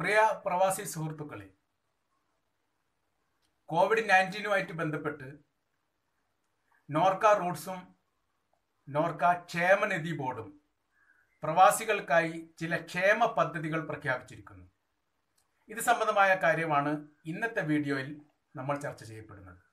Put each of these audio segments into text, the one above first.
പ്രിയ പ്രവാസി സുഹൃത്തുക്കളെ കോവിഡ് നയൻറ്റീനുമായിട്ട് ബന്ധപ്പെട്ട് നോർക്ക റൂട്ട്സും നോർക്ക ക്ഷേമനിധി ബോർഡും പ്രവാസികൾക്കായി ചില ക്ഷേമ പദ്ധതികൾ പ്രഖ്യാപിച്ചിരിക്കുന്നു ഇത് സംബന്ധമായ കാര്യമാണ് ഇന്നത്തെ വീഡിയോയിൽ നമ്മൾ ചർച്ച ചെയ്യപ്പെടുന്നത്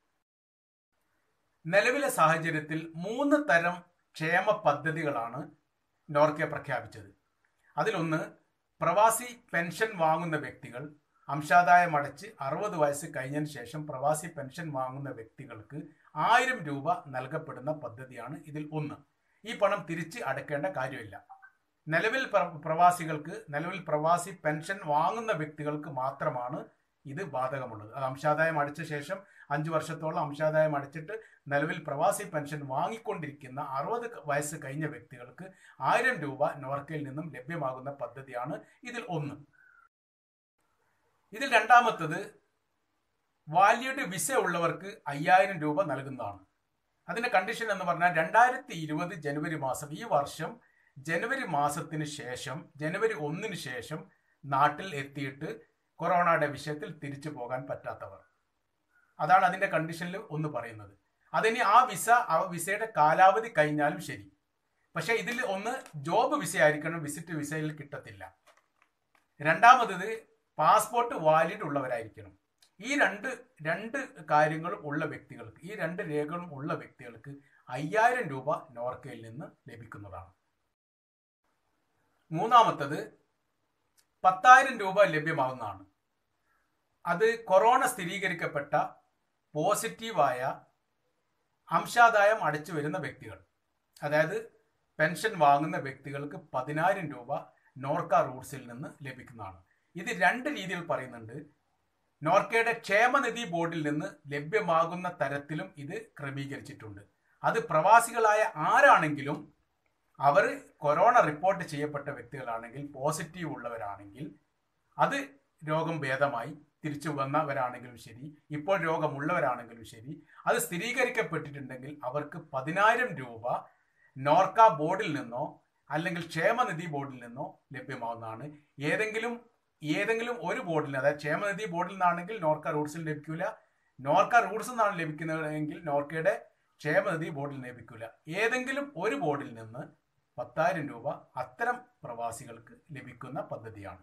നിലവിലെ സാഹചര്യത്തിൽ മൂന്ന് തരം ക്ഷേമ പദ്ധതികളാണ് നോർക്ക പ്രഖ്യാപിച്ചത് അതിലൊന്ന് പ്രവാസി പെൻഷൻ വാങ്ങുന്ന വ്യക്തികൾ അംശാദായം അടച്ച് അറുപത് വയസ്സ് കഴിഞ്ഞതിന് ശേഷം പ്രവാസി പെൻഷൻ വാങ്ങുന്ന വ്യക്തികൾക്ക് ആയിരം രൂപ നൽകപ്പെടുന്ന പദ്ധതിയാണ് ഇതിൽ ഒന്ന് ഈ പണം തിരിച്ച് അടയ്ക്കേണ്ട കാര്യമില്ല നിലവിൽ പ്രവാസികൾക്ക് നിലവിൽ പ്രവാസി പെൻഷൻ വാങ്ങുന്ന വ്യക്തികൾക്ക് മാത്രമാണ് ഇത് ബാധകമുള്ളത് അത് അംശാദായം അടച്ച ശേഷം അഞ്ചു വർഷത്തോളം അംശാദായം അടച്ചിട്ട് നിലവിൽ പ്രവാസി പെൻഷൻ വാങ്ങിക്കൊണ്ടിരിക്കുന്ന അറുപത് വയസ്സ് കഴിഞ്ഞ വ്യക്തികൾക്ക് ആയിരം രൂപ നോർക്കയിൽ നിന്നും ലഭ്യമാകുന്ന പദ്ധതിയാണ് ഇതിൽ ഒന്ന് ഇതിൽ രണ്ടാമത്തത് വാല്യൂഡ് വിസ ഉള്ളവർക്ക് അയ്യായിരം രൂപ നൽകുന്നതാണ് അതിന്റെ കണ്ടീഷൻ എന്ന് പറഞ്ഞാൽ രണ്ടായിരത്തി ഇരുപത് ജനുവരി മാസം ഈ വർഷം ജനുവരി മാസത്തിന് ശേഷം ജനുവരി ഒന്നിന് ശേഷം നാട്ടിൽ എത്തിയിട്ട് കൊറോണയുടെ വിഷയത്തിൽ തിരിച്ചു പോകാൻ പറ്റാത്തവർ അതാണ് അതിന്റെ കണ്ടീഷനിൽ ഒന്ന് പറയുന്നത് അതിന് ആ വിസ ആ വിസയുടെ കാലാവധി കഴിഞ്ഞാലും ശരി പക്ഷെ ഇതിൽ ഒന്ന് ജോബ് വിസ ആയിരിക്കണം വിസിറ്റ് വിസയിൽ കിട്ടത്തില്ല രണ്ടാമത് പാസ്പോർട്ട് വാലിഡ് ഉള്ളവരായിരിക്കണം ഈ രണ്ട് രണ്ട് കാര്യങ്ങളും ഉള്ള വ്യക്തികൾക്ക് ഈ രണ്ട് രേഖകളും ഉള്ള വ്യക്തികൾക്ക് അയ്യായിരം രൂപ നോർക്കയിൽ നിന്ന് ലഭിക്കുന്നതാണ് മൂന്നാമത്തത് പത്തായിരം രൂപ ലഭ്യമാവുന്നതാണ് അത് കൊറോണ സ്ഥിരീകരിക്കപ്പെട്ട പോസിറ്റീവായ അംശാദായം അടച്ചു വരുന്ന വ്യക്തികൾ അതായത് പെൻഷൻ വാങ്ങുന്ന വ്യക്തികൾക്ക് പതിനായിരം രൂപ നോർക്ക റൂട്ട്സിൽ നിന്ന് ലഭിക്കുന്നതാണ് ഇത് രണ്ട് രീതിയിൽ പറയുന്നുണ്ട് നോർക്കയുടെ ക്ഷേമനിധി ബോർഡിൽ നിന്ന് ലഭ്യമാകുന്ന തരത്തിലും ഇത് ക്രമീകരിച്ചിട്ടുണ്ട് അത് പ്രവാസികളായ ആരാണെങ്കിലും അവർ കൊറോണ റിപ്പോർട്ട് ചെയ്യപ്പെട്ട വ്യക്തികളാണെങ്കിൽ പോസിറ്റീവ് ഉള്ളവരാണെങ്കിൽ അത് രോഗം ഭേദമായി തിരിച്ചു വന്നവരാണെങ്കിലും ശരി ഇപ്പോൾ രോഗമുള്ളവരാണെങ്കിലും ശരി അത് സ്ഥിരീകരിക്കപ്പെട്ടിട്ടുണ്ടെങ്കിൽ അവർക്ക് പതിനായിരം രൂപ നോർക്ക ബോർഡിൽ നിന്നോ അല്ലെങ്കിൽ ക്ഷേമനിധി ബോർഡിൽ നിന്നോ ലഭ്യമാവുന്നതാണ് ഏതെങ്കിലും ഏതെങ്കിലും ഒരു ബോർഡിൽ അതായത് ക്ഷേമനിധി ബോർഡിൽ നിന്നാണെങ്കിൽ നോർക്ക റൂട്ട്സിൽ ലഭിക്കില്ല നോർക്ക റൂട്ട്സിൽ നിന്നാണ് ലഭിക്കുന്നതെങ്കിൽ നോർക്കയുടെ ക്ഷേമനിധി ബോർഡിൽ ലഭിക്കില്ല ഏതെങ്കിലും ഒരു ബോർഡിൽ നിന്ന് പത്തായിരം രൂപ അത്തരം പ്രവാസികൾക്ക് ലഭിക്കുന്ന പദ്ധതിയാണ്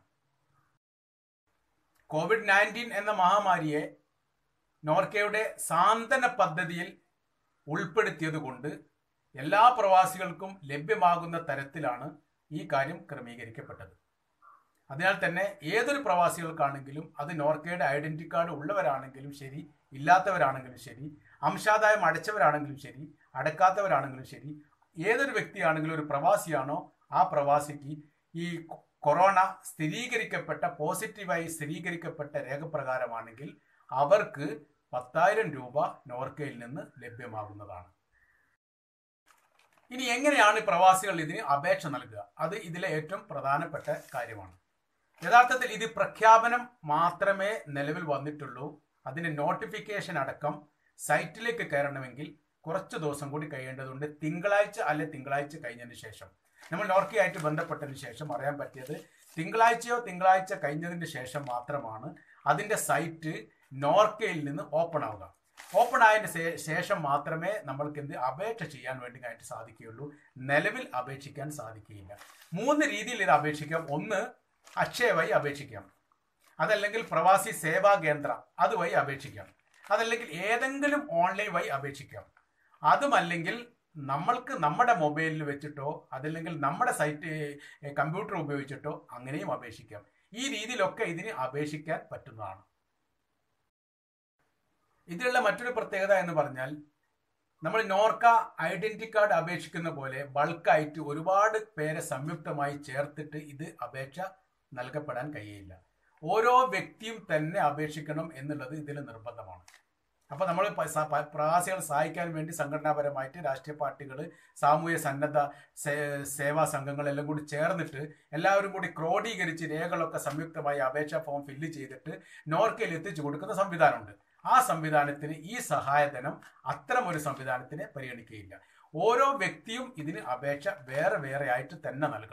കോവിഡ് നയൻറ്റീൻ എന്ന മഹാമാരിയെ നോർക്കയുടെ സാന്ത്വന പദ്ധതിയിൽ ഉൾപ്പെടുത്തിയതുകൊണ്ട് എല്ലാ പ്രവാസികൾക്കും ലഭ്യമാകുന്ന തരത്തിലാണ് ഈ കാര്യം ക്രമീകരിക്കപ്പെട്ടത് അതിനാൽ തന്നെ ഏതൊരു പ്രവാസികൾക്കാണെങ്കിലും അത് നോർക്കയുടെ ഐഡന്റിറ്റി കാർഡ് ഉള്ളവരാണെങ്കിലും ശരി ഇല്ലാത്തവരാണെങ്കിലും ശരി അംശാദായം അടച്ചവരാണെങ്കിലും ശരി അടക്കാത്തവരാണെങ്കിലും ശരി ഏതൊരു വ്യക്തിയാണെങ്കിലും ഒരു പ്രവാസിയാണോ ആ പ്രവാസിക്ക് ഈ കൊറോണ സ്ഥിരീകരിക്കപ്പെട്ട പോസിറ്റീവായി സ്ഥിരീകരിക്കപ്പെട്ട രേഖപ്രകാരമാണെങ്കിൽ അവർക്ക് പത്തായിരം രൂപ നോർക്കയിൽ നിന്ന് ലഭ്യമാകുന്നതാണ് ഇനി എങ്ങനെയാണ് പ്രവാസികൾ ഇതിന് അപേക്ഷ നൽകുക അത് ഇതിലെ ഏറ്റവും പ്രധാനപ്പെട്ട കാര്യമാണ് യഥാർത്ഥത്തിൽ ഇത് പ്രഖ്യാപനം മാത്രമേ നിലവിൽ വന്നിട്ടുള്ളൂ അതിന് നോട്ടിഫിക്കേഷൻ അടക്കം സൈറ്റിലേക്ക് കയറണമെങ്കിൽ കുറച്ച് ദിവസം കൂടി കഴിയേണ്ടതുണ്ട് തിങ്കളാഴ്ച അല്ലെ തിങ്കളാഴ്ച കഴിഞ്ഞതിന് ശേഷം നമ്മൾ നോർക്കയായിട്ട് ബന്ധപ്പെട്ടതിന് ശേഷം അറിയാൻ പറ്റിയത് തിങ്കളാഴ്ചയോ തിങ്കളാഴ്ച കഴിഞ്ഞതിന് ശേഷം മാത്രമാണ് അതിൻ്റെ സൈറ്റ് നോർക്കയിൽ നിന്ന് ഓപ്പൺ ആവുക ഓപ്പൺ ആയതിന് ശേഷം മാത്രമേ നമ്മൾക്ക് എന്ത് അപേക്ഷ ചെയ്യാൻ വേണ്ടി ആയിട്ട് സാധിക്കുകയുള്ളൂ നിലവിൽ അപേക്ഷിക്കാൻ സാധിക്കുകയില്ല മൂന്ന് രീതിയിൽ ഇത് അപേക്ഷിക്കാം ഒന്ന് അക്ഷയ വഴി അപേക്ഷിക്കാം അതല്ലെങ്കിൽ പ്രവാസി സേവാ കേന്ദ്ര അതുവഴി അപേക്ഷിക്കാം അതല്ലെങ്കിൽ ഏതെങ്കിലും ഓൺലൈൻ വഴി അപേക്ഷിക്കാം അതുമല്ലെങ്കിൽ നമ്മൾക്ക് നമ്മുടെ മൊബൈലിൽ വെച്ചിട്ടോ അതല്ലെങ്കിൽ നമ്മുടെ സൈറ്റ് കമ്പ്യൂട്ടർ ഉപയോഗിച്ചിട്ടോ അങ്ങനെയും അപേക്ഷിക്കാം ഈ രീതിയിലൊക്കെ ഇതിന് അപേക്ഷിക്കാൻ പറ്റുന്നതാണ് ഇതിലുള്ള മറ്റൊരു പ്രത്യേകത എന്ന് പറഞ്ഞാൽ നമ്മൾ നോർക്ക ഐഡന്റിറ്റി കാർഡ് അപേക്ഷിക്കുന്ന പോലെ ബൾക്കായിട്ട് ഒരുപാട് പേരെ സംയുക്തമായി ചേർത്തിട്ട് ഇത് അപേക്ഷ നൽകപ്പെടാൻ കഴിയില്ല ഓരോ വ്യക്തിയും തന്നെ അപേക്ഷിക്കണം എന്നുള്ളത് ഇതിൽ നിർബന്ധമാണ് അപ്പോൾ നമ്മൾ പ്രവാസികൾ സഹായിക്കാൻ വേണ്ടി സംഘടനാപരമായിട്ട് രാഷ്ട്രീയ പാർട്ടികൾ സാമൂഹ്യ സന്നദ്ധ സേവാ സംഘങ്ങളെല്ലാം കൂടി ചേർന്നിട്ട് എല്ലാവരും കൂടി ക്രോഡീകരിച്ച് രേഖകളൊക്കെ സംയുക്തമായി അപേക്ഷാ ഫോം ഫില്ല് ചെയ്തിട്ട് നോർക്കയിൽ എത്തിച്ചു കൊടുക്കുന്ന സംവിധാനമുണ്ട് ആ സംവിധാനത്തിന് ഈ സഹായധനം അത്തരം ഒരു സംവിധാനത്തിനെ പരിഗണിക്കുകയില്ല ഓരോ വ്യക്തിയും ഇതിന് അപേക്ഷ വേറെ വേറെ ആയിട്ട് തന്നെ നൽകണം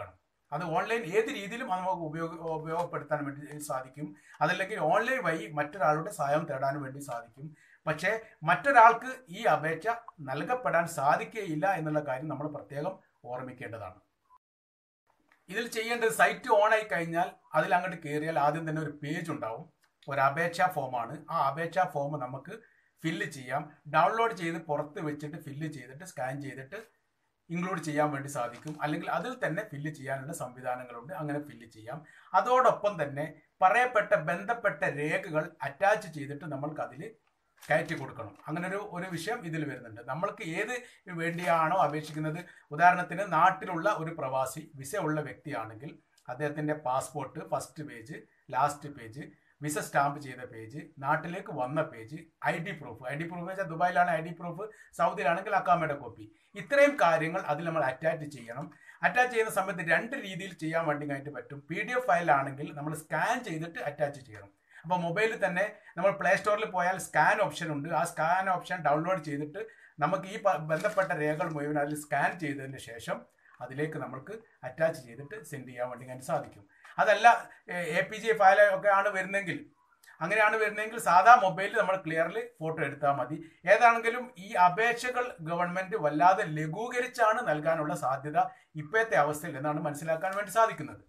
അത് ഓൺലൈൻ ഏത് രീതിയിലും അത് നമുക്ക് ഉപയോഗ ഉപയോഗപ്പെടുത്താൻ വേണ്ടി സാധിക്കും അതല്ലെങ്കിൽ ഓൺലൈൻ വഴി മറ്റൊരാളുടെ സഹായം തേടാൻ വേണ്ടി സാധിക്കും പക്ഷേ മറ്റൊരാൾക്ക് ഈ അപേക്ഷ നൽകപ്പെടാൻ സാധിക്കുകയില്ല എന്നുള്ള കാര്യം നമ്മൾ പ്രത്യേകം ഓർമ്മിക്കേണ്ടതാണ് ഇതിൽ ചെയ്യേണ്ടത് സൈറ്റ് ഓൺ ആയി കഴിഞ്ഞാൽ അതിൽ അങ്ങോട്ട് കയറിയാൽ ആദ്യം തന്നെ ഒരു പേജ് ഉണ്ടാവും ഒരു അപേക്ഷാ ഫോമാണ് ആ അപേക്ഷാ ഫോം നമുക്ക് ഫില്ല് ചെയ്യാം ഡൗൺലോഡ് ചെയ്ത് പുറത്ത് വെച്ചിട്ട് ഫില്ല് ചെയ്തിട്ട് സ്കാൻ ചെയ്തിട്ട് ഇൻക്ലൂഡ് ചെയ്യാൻ വേണ്ടി സാധിക്കും അല്ലെങ്കിൽ അതിൽ തന്നെ ഫില്ല് ചെയ്യാനുള്ള സംവിധാനങ്ങളുണ്ട് അങ്ങനെ ഫില്ല് ചെയ്യാം അതോടൊപ്പം തന്നെ പറയപ്പെട്ട ബന്ധപ്പെട്ട രേഖകൾ അറ്റാച്ച് ചെയ്തിട്ട് നമ്മൾക്ക് അതിൽ കയറ്റി കൊടുക്കണം അങ്ങനെ ഒരു ഒരു വിഷയം ഇതിൽ വരുന്നുണ്ട് നമ്മൾക്ക് ഏത് വേണ്ടിയാണോ അപേക്ഷിക്കുന്നത് ഉദാഹരണത്തിന് നാട്ടിലുള്ള ഒരു പ്രവാസി വിസ ഉള്ള വ്യക്തിയാണെങ്കിൽ അദ്ദേഹത്തിൻ്റെ passport first page last page visa stamp ചെയ്ത പേജ് നാട്ടിലേക്ക് വന്ന page I D proof I D proof വെച്ചാൽ ദുബായിലാണ് ഐ ഡി പ്രൂഫ് സൗദിയിലാണെങ്കിൽ അക്കാമയുടെ കോപ്പി ഇത്രയും കാര്യങ്ങൾ അതിൽ നമ്മൾ അറ്റാച്ച് ചെയ്യണം അറ്റാച്ച് ചെയ്യുന്ന സമയത്ത് രണ്ട് രീതിയിൽ ചെയ്യാൻ വേണ്ടി ആയിട്ട് പറ്റും പി ഡി എഫ് ഫയലാണെങ്കിൽ നമ്മൾ സ്കാൻ ചെയ്തിട്ട് അറ്റാച്ച് ചെയ്യണം അപ്പോൾ മൊബൈലിൽ തന്നെ നമ്മൾ പ്ലേ സ്റ്റോറിൽ പോയാൽ സ്കാൻ ഓപ്ഷൻ ഉണ്ട് ആ സ്കാൻ ഓപ്ഷൻ ഡൗൺലോഡ് ചെയ്തിട്ട് നമുക്ക് ഈ ബന്ധപ്പെട്ട രേഖകൾ മുഴുവൻ അതിൽ സ്കാൻ ചെയ്തതിന് ശേഷം അതിലേക്ക് നമ്മൾക്ക് അറ്റാച്ച് ചെയ്തിട്ട് സെൻഡ് ചെയ്യാൻ വേണ്ടി ഞാൻ സാധിക്കും അതല്ല എ പി ജി ഫയൽ ഒക്കെ ആണ് വരുന്നെങ്കിൽ അങ്ങനെയാണ് വരുന്നതെങ്കിൽ സാധാ മൊബൈലിൽ നമ്മൾ ക്ലിയറിൽ ഫോട്ടോ എടുത്താൽ മതി ഏതാണെങ്കിലും ഈ അപേക്ഷകൾ ഗവൺമെന്റ് വല്ലാതെ ലഘൂകരിച്ചാണ് നൽകാനുള്ള സാധ്യത ഇപ്പോഴത്തെ അവസ്ഥയിൽ എന്നാണ് മനസ്സിലാക്കാൻ വേണ്ടി സാധിക്കുന്നത്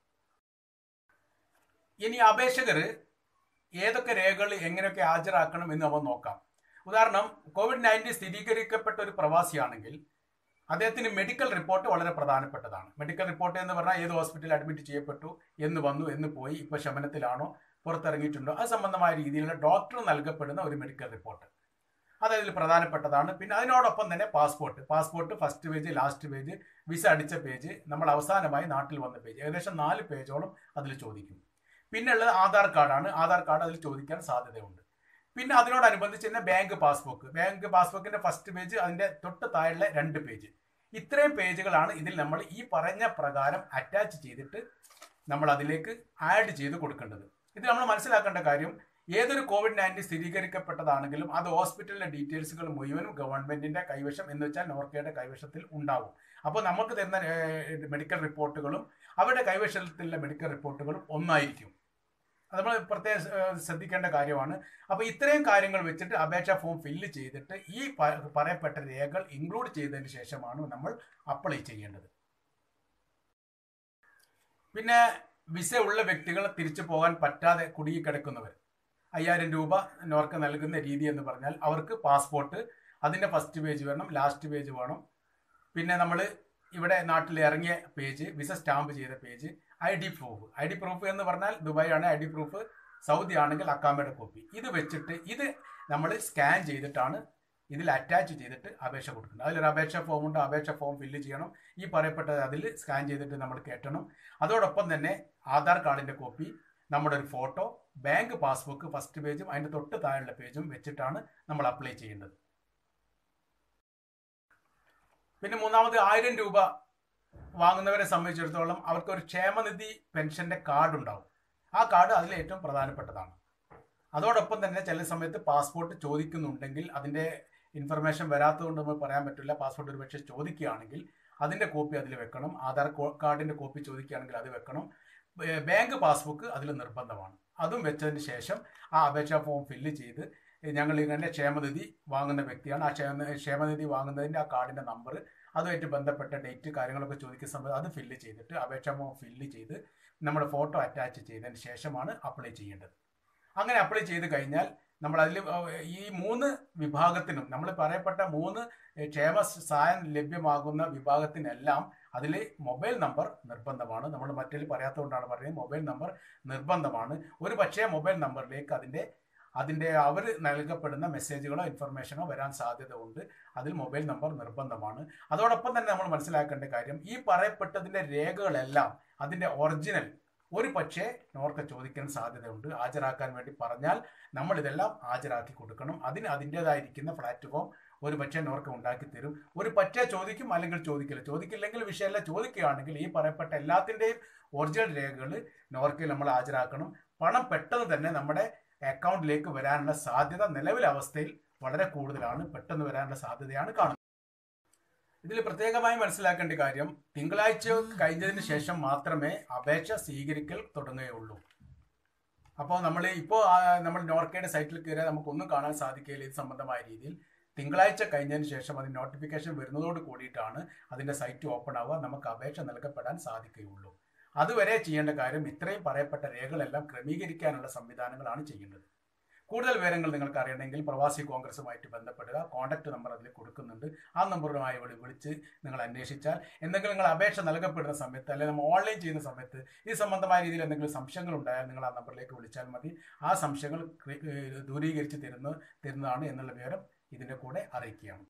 ഇനി അപേക്ഷകർ ഏതൊക്കെ രേഖകൾ എങ്ങനെയൊക്കെ ഹാജരാക്കണം എന്ന് നമ്മൾ നോക്കാം ഉദാഹരണം കോവിഡ് നയൻറ്റീൻ സ്ഥിരീകരിക്കപ്പെട്ട ഒരു പ്രവാസിയാണെങ്കിൽ അദ്ദേഹത്തിന് മെഡിക്കൽ റിപ്പോർട്ട് വളരെ പ്രധാനപ്പെട്ടതാണ് മെഡിക്കൽ റിപ്പോർട്ട് എന്ന് പറഞ്ഞാൽ ഏത് ഹോസ്പിറ്റലിൽ അഡ്മിറ്റ് ചെയ്യപ്പെട്ടു എന്ന് വന്നു എന്ന് പോയി ഇപ്പോൾ ശമനത്തിലാണോ പുറത്തിറങ്ങിയിട്ടുണ്ടോ അത് സംബന്ധമായ രീതിയിലുള്ള ഡോക്ടർ നൽകപ്പെടുന്ന ഒരു മെഡിക്കൽ റിപ്പോർട്ട് അത് അതിൽ പ്രധാനപ്പെട്ടതാണ് പിന്നെ അതിനോടൊപ്പം തന്നെ passport passport first page last page visa അടിച്ച പേജ് നമ്മൾ അവസാനമായി നാട്ടിൽ വന്ന പേജ് ഏകദേശം നാല് പേജോളം അതിൽ ചോദിക്കും പിന്നെ ഉള്ളത് ആധാർ കാർഡാണ് ആധാർ കാർഡ് അതിൽ ചോദിക്കാൻ സാധ്യതയുണ്ട് പിന്നെ അതിനോടനുബന്ധിച്ച് തന്നെ ബാങ്ക് പാസ്ബുക്ക് ബാങ്ക് പാസ്ബുക്കിന്റെ ഫസ്റ്റ് പേജ് അതിന്റെ തൊട്ട് താഴെ രണ്ട് പേജ് ഇത്രയും പേജുകളാണ് ഇതിൽ നമ്മൾ ഈ പറഞ്ഞ പ്രകാരം അറ്റാച്ച് ചെയ്തിട്ട് നമ്മൾ അതിലേക്ക് ആഡ് ചെയ്ത് കൊടുക്കേണ്ടത് ഇത് നമ്മൾ മനസ്സിലാക്കേണ്ട കാര്യം ഏതൊരു കോവിഡ് നയൻറ്റീൻ സ്ഥിരീകരിക്കപ്പെട്ടതാണെങ്കിലും അത് ഹോസ്പിറ്റലിലെ ഡീറ്റെയിൽസുകൾ മുഴുവനും ഗവൺമെന്റിന്റെ കൈവശം എന്ന് വെച്ചാൽ നോർക്കയുടെ കൈവശത്തിൽ ഉണ്ടാവും അപ്പോൾ നമുക്ക് തരുന്ന മെഡിക്കൽ റിപ്പോർട്ടുകളും അവരുടെ കൈവശത്തിലുള്ള മെഡിക്കൽ റിപ്പോർട്ടുകളും ഒന്നായിരിക്കും അത് നമ്മൾ പ്രത്യേകം ശ്രദ്ധിക്കേണ്ട കാര്യമാണ് അപ്പോൾ ഇത്രയും കാര്യങ്ങൾ വെച്ചിട്ട് അപേക്ഷാ ഫോം ഫില്ല് ചെയ്തിട്ട് ഈ പറയപ്പെട്ട രേഖകൾ ഇൻക്ലൂഡ് ചെയ്തതിന് ശേഷമാണ് നമ്മൾ അപ്ലൈ ചെയ്യേണ്ടത് പിന്നെ വിസ ഉള്ള വ്യക്തികൾ തിരിച്ചു പോകാൻ പറ്റാതെ കുടുങ്ങിക്കിടക്കുന്നവർ അയ്യായിരം രൂപ നോർക്ക് നൽകുന്ന രീതി എന്ന് പറഞ്ഞാൽ അവർക്ക് പാസ്പോർട്ട് അതിൻ്റെ ഫസ്റ്റ് പേജ് വേണം ലാസ്റ്റ് പേജ് വേണം പിന്നെ നമ്മൾ ഇവിടെ നാട്ടിൽ ഇറങ്ങിയ പേജ് വിസ സ്റ്റാമ്പ് ചെയ്ത page I D proof I D proof എന്ന് പറഞ്ഞാൽ ദുബായ് ആണ് ഐ ഡി പ്രൂഫ് സൗദി ആണെങ്കിൽ അക്കാമയുടെ കോപ്പി ഇത് വെച്ചിട്ട് ഇത് നമ്മൾ സ്കാൻ ചെയ്തിട്ടാണ് ഇതിൽ അറ്റാച്ച് ചെയ്തിട്ട് അപേക്ഷ കൊടുക്കുന്നത് അതിലൊരു അപേക്ഷ ഫോം ഉണ്ട് അപേക്ഷ ഫോം ഫില്ല് ചെയ്യണം ഈ പറയപ്പെട്ടത് അതിൽ സ്കാൻ ചെയ്തിട്ട് നമ്മൾ കയറ്റണം അതോടൊപ്പം തന്നെ ആധാർ കാർഡിൻ്റെ കോപ്പി നമ്മുടെ ഒരു ഫോട്ടോ ബാങ്ക് പാസ്ബുക്ക് ഫസ്റ്റ് പേജും അതിൻ്റെ തൊട്ട് താഴെയുള്ള പേജും വെച്ചിട്ടാണ് നമ്മൾ അപ്ലൈ ചെയ്യേണ്ടത് പിന്നെ മൂന്നാമത് ആയിരം രൂപ വാങ്ങുന്നവരെ സംബന്ധിച്ചിടത്തോളം അവർക്ക് ഒരു ക്ഷേമനിധി പെൻഷന്റെ കാർഡ് ഉണ്ടാവും ആ കാർഡ് അതിൽ ഏറ്റവും പ്രധാനപ്പെട്ടതാണ് അതോടൊപ്പം തന്നെ ചില സമയത്ത് പാസ്പോർട്ട് ചോദിക്കുന്നുണ്ടെങ്കിൽ അതിൻ്റെ ഇൻഫർമേഷൻ വരാത്തതുകൊണ്ട് നമ്മൾ പറയാൻ പറ്റില്ല പാസ്പോർട്ട് ഒരു പക്ഷേ ചോദിക്കുകയാണെങ്കിൽ അതിൻ്റെ കോപ്പി അതിൽ വെക്കണം ആധാർ കാർഡിൻ്റെ കോപ്പി ചോദിക്കുകയാണെങ്കിൽ അത് വെക്കണം ബാങ്ക് പാസ്ബുക്ക് അതിൽ നിർബന്ധമാണ് അതും വെച്ചതിന് ശേഷം ആ അപേക്ഷാ ഫോം ഫില്ല് ചെയ്ത് ഞങ്ങൾ ഇങ്ങനെ ക്ഷേമനിധി വാങ്ങുന്ന വ്യക്തിയാണ് ആ ക്ഷേമ ക്ഷേമനിധി വാങ്ങുന്നതിൻ്റെ ആ കാർഡിൻ്റെ നമ്പർ അതുമായിട്ട് ബന്ധപ്പെട്ട ഡേറ്റ് കാര്യങ്ങളൊക്കെ ചോദിക്കുന്ന സമയത്ത് അത് ഫില്ല് ചെയ്തിട്ട് അപേക്ഷാ ഫോം ഫില്ല് ചെയ്ത് നമ്മുടെ ഫോട്ടോ അറ്റാച്ച് ചെയ്തതിന് ശേഷമാണ് അപ്ലൈ ചെയ്യേണ്ടത് അങ്ങനെ അപ്ലൈ ചെയ്ത് കഴിഞ്ഞാൽ നമ്മൾ അതിൽ ഈ മൂന്ന് വിഭാഗത്തിനും നമ്മൾ പറയപ്പെട്ട മൂന്ന് ക്ഷേമ സഹായം ലഭ്യമാകുന്ന വിഭാഗത്തിനെല്ലാം അതിൽ മൊബൈൽ നമ്പർ നിർബന്ധമാണ് നമ്മൾ മറ്റേതിൽ പറയാത്തതുകൊണ്ടാണ് പറയുന്നത് മൊബൈൽ നമ്പർ നിർബന്ധമാണ് ഒരു പക്ഷേ മൊബൈൽ നമ്പറിലേക്ക് അതിൻ്റെ അതിൻ്റെ അവർ നൽകപ്പെടുന്ന മെസ്സേജുകളോ ഇൻഫർമേഷനോ വരാൻ സാധ്യത ഉണ്ട് അതിൽ മൊബൈൽ നമ്പർ നിർബന്ധമാണ് അതോടൊപ്പം തന്നെ നമ്മൾ മനസ്സിലാക്കേണ്ട കാര്യം ഈ പറയപ്പെട്ടതിൻ്റെ രേഖകളെല്ലാം അതിൻ്റെ ഒറിജിനൽ ഒരു പക്ഷേ നോർക്ക ചോദിക്കാൻ സാധ്യതയുണ്ട് ഹാജരാക്കാൻ വേണ്ടി പറഞ്ഞാൽ നമ്മൾ ഇതെല്ലാം ഹാജരാക്കി കൊടുക്കണം അതിന് അതിൻ്റെതായിരിക്കുന്ന പ്ലാറ്റ്ഫോം ഒരു പക്ഷേ നോർക്ക ഉണ്ടാക്കി തരും ഒരു പക്ഷേ ചോദിക്കും അല്ലെങ്കിൽ ചോദിക്കില്ല ചോദിക്കില്ലെങ്കിൽ വിഷയമല്ല ചോദിക്കുകയാണെങ്കിൽ ഈ പറയപ്പെട്ട എല്ലാത്തിൻ്റെയും ഒറിജിനൽ രേഖകൾ നോർക്കയിൽ നമ്മൾ ഹാജരാക്കണം പണം പെട്ടെന്ന് തന്നെ നമ്മുടെ അക്കൗണ്ടിലേക്ക് വരാനുള്ള സാധ്യത നിലവിലെ അവസ്ഥയിൽ വളരെ കൂടുതലാണ് പെട്ടെന്ന് വരാനുള്ള സാധ്യതയാണ് കാണുന്നത് ഇതിൽ പ്രത്യേകമായി മനസ്സിലാക്കേണ്ട കാര്യം തിങ്കളാഴ്ച കഴിഞ്ഞതിന് ശേഷം മാത്രമേ അപേക്ഷ സ്വീകരിക്കൽ തുടങ്ങുകയുള്ളൂ അപ്പോൾ നമ്മൾ ഇപ്പോൾ നമ്മൾ നോർക്കയുടെ സൈറ്റിൽ കയറിയാൽ നമുക്കൊന്നും കാണാൻ സാധിക്കില്ല ഇത് സംബന്ധമായ രീതിയിൽ തിങ്കളാഴ്ച കഴിഞ്ഞതിന് ശേഷം അതിന് നോട്ടിഫിക്കേഷൻ വരുന്നതോട് കൂടിയിട്ടാണ് അതിൻ്റെ സൈറ്റ് ഓപ്പൺ ആവുക നമുക്ക് അപേക്ഷ നൽകപ്പെടാൻ സാധിക്കുകയുള്ളൂ അതുവരെ ചെയ്യേണ്ട കാര്യം ഇത്രയും പറയപ്പെട്ട രേഖകളെല്ലാം ക്രമീകരിക്കാനുള്ള സംവിധാനങ്ങളാണ് ചെയ്യേണ്ടത് കൂടുതൽ വിവരങ്ങൾ നിങ്ങൾക്ക് അറിയണമെങ്കിൽ പ്രവാസി കോൺഗ്രസുമായിട്ട് ബന്ധപ്പെടുക കോൺടാക്ട് നമ്പർ അതിൽ കൊടുക്കുന്നുണ്ട് ആ നമ്പറുമായി വിളി വിളിച്ച് നിങ്ങൾ അന്വേഷിച്ചാൽ എന്തെങ്കിലും നിങ്ങൾ അപേക്ഷ നൽകപ്പെടുന്ന സമയത്ത് അല്ലെങ്കിൽ നമ്മൾ ഓൺലൈൻ ചെയ്യുന്ന സമയത്ത് ഈ സംബന്ധമായ രീതിയിൽ എന്തെങ്കിലും സംശയങ്ങൾ ഉണ്ടായാൽ നിങ്ങൾ ആ നമ്പറിലേക്ക് വിളിച്ചാൽ മതി ആ സംശയങ്ങൾ ദൂരീകരിച്ച് തരുന്ന തരുന്നതാണ് എന്നുള്ള വിവരം ഇതിൻ്റെ കൂടെ അറിയിക്കുകയാണ്